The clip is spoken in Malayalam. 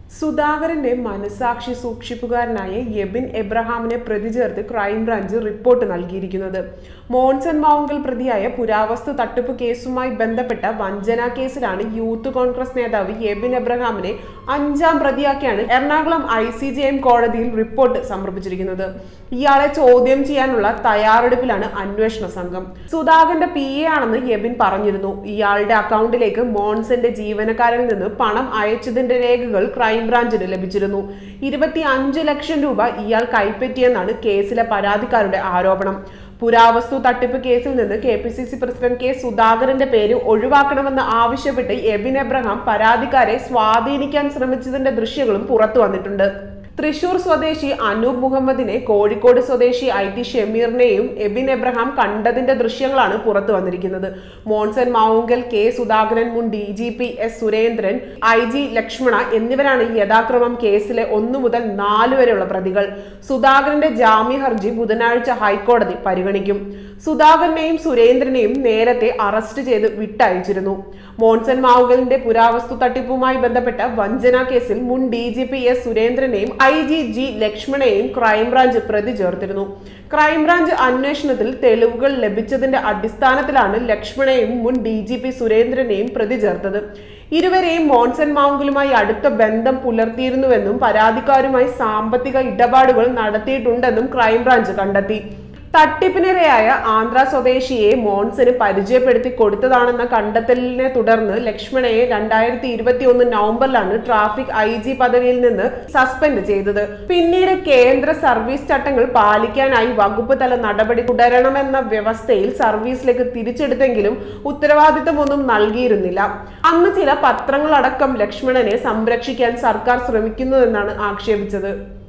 സുധാകരന്റെ മനസാക്ഷി സൂക്ഷിപ്പുകാരനായ യെബിൻ എബ്രഹാമിനെ പ്രതി ചേർത്ത് ക്രൈംബ്രാഞ്ച് റിപ്പോർട്ട് നൽകിയിരിക്കുന്നത് മോൺസൺ മാവുങ്കൽ പ്രതിയായ പുരാവസ്തു തട്ടിപ്പ് കേസുമായി ബന്ധപ്പെട്ട വഞ്ചന കേസിലാണ് യൂത്ത് കോൺഗ്രസ് നേതാവ് യെബിൻ എബ്രഹാമിനെ അഞ്ചാം പ്രതിയാക്കിയാണ് Ernakulam I C J M കോടതിയിൽ റിപ്പോർട്ട് സമർപ്പിച്ചിരിക്കുന്നത് ഇയാളെ ചോദ്യം ചെയ്യാനുള്ള തയ്യാറെടുപ്പിലാണ് അന്വേഷണ സംഘം സുധാകരന്റെ പി എ ആണെന്ന് യെബിൻ പറഞ്ഞിരുന്നു ഇയാളുടെ അക്കൗണ്ടിലേക്ക് മോൺസന്റെ ജീവനക്കാരിൽ നിന്ന് പണം അയച്ചതിന്റെ രേഖകൾ ക്രൈംബ്രാഞ്ചിന് ലഭിച്ചിരുന്നു ഇരുപത്തി അഞ്ച് ലക്ഷം രൂപ ഇയാൾ കൈപ്പറ്റിയെന്നാണ് കേസിലെ പരാതിക്കാരുടെ ആരോപണം പുരാവസ്തു തട്ടിപ്പ് കേസിൽ നിന്ന് K P C C president K സുധാകരന്റെ പേര് ഒഴിവാക്കണമെന്ന് ആവശ്യപ്പെട്ട് എബിൻ എബ്രഹാം പരാതിക്കാരെ സ്വാധീനിക്കാൻ ശ്രമിച്ചതിന്റെ ദൃശ്യങ്ങളും പുറത്തു വന്നിട്ടുണ്ട് തൃശൂർ സ്വദേശി അനൂപ് മുഹമ്മദിനെ കോഴിക്കോട് സ്വദേശി ഐ ടി ഷമീറിനെയും എബിൻ എബ്രഹാം കണ്ടതിന്റെ ദൃശ്യങ്ങളാണ് പുറത്തു വന്നിരിക്കുന്നത് മോൺസൺ മാവുങ്കൽ കെ സുധാകരൻ മുൻ D G P S Surendran I G Lakshmana എന്നിവരാണ് യഥാക്രമം കേസിലെ ഒന്നു മുതൽ നാല് വരെയുള്ള പ്രതികൾ സുധാകരന്റെ ജാമ്യ ഹർജി ബുധനാഴ്ച ഹൈക്കോടതി പരിഗണിക്കും സുധാകരനെയും സുരേന്ദ്രനെയും നേരത്തെ അറസ്റ്റ് ചെയ്ത് വിട്ടയച്ചിരുന്നു മോൺസൺ മാവുങ്കലിന്റെ പുരാവസ്തു തട്ടിപ്പുമായി ബന്ധപ്പെട്ട വഞ്ചന കേസിൽ മുൻ ഡി ജി പി എസ് സുരേന്ദ്രനെയും ഐ ജി ജി ലക്ഷ്മണയെയും ക്രൈംബ്രാഞ്ച് പ്രതി ചേർത്തിരുന്നു ക്രൈംബ്രാഞ്ച് അന്വേഷണത്തിൽ തെളിവുകൾ ലഭിച്ചതിന്റെ അടിസ്ഥാനത്തിലാണ് ലക്ഷ്മണയെയും മുൻ ഡി ജി പി സുരേന്ദ്രനെയും പ്രതി ചേർത്തത് ഇരുവരെയും മോൺസൺ മാവുങ്കലുമായി അടുത്ത ബന്ധം പുലർത്തിയിരുന്നുവെന്നും പരാതിക്കാരുമായി സാമ്പത്തിക ഇടപാടുകൾ നടത്തിയിട്ടുണ്ടെന്നും ക്രൈംബ്രാഞ്ച് കണ്ടെത്തി തട്ടിപ്പിനിരയായ ആന്ധ്ര സ്വദേശിയെ മോൺസന് പരിചയപ്പെടുത്തി കൊടുത്തതാണെന്ന കണ്ടെത്തലിനെ തുടർന്ന് ലക്ഷ്മണയെ രണ്ടായിരത്തി ഇരുപത്തി ഒന്ന് നവംബറിലാണ് ട്രാഫിക് ഐ ജി പദവിയിൽ നിന്ന് സസ്പെൻഡ് ചെയ്തത് പിന്നീട് കേന്ദ്ര സർവീസ് ചട്ടങ്ങൾ പാലിക്കാനായി വകുപ്പ് തല നടപടി തുടരണമെന്ന വ്യവസ്ഥയിൽ സർവീസിലേക്ക് തിരിച്ചെടുത്തെങ്കിലും ഉത്തരവാദിത്തമൊന്നും നൽകിയിരുന്നില്ല അന്ന് ചില പത്രങ്ങളടക്കം ലക്ഷ്മണനെ സംരക്ഷിക്കാൻ സർക്കാർ ശ്രമിക്കുന്നുവെന്നാണ് ആക്ഷേപിച്ചത്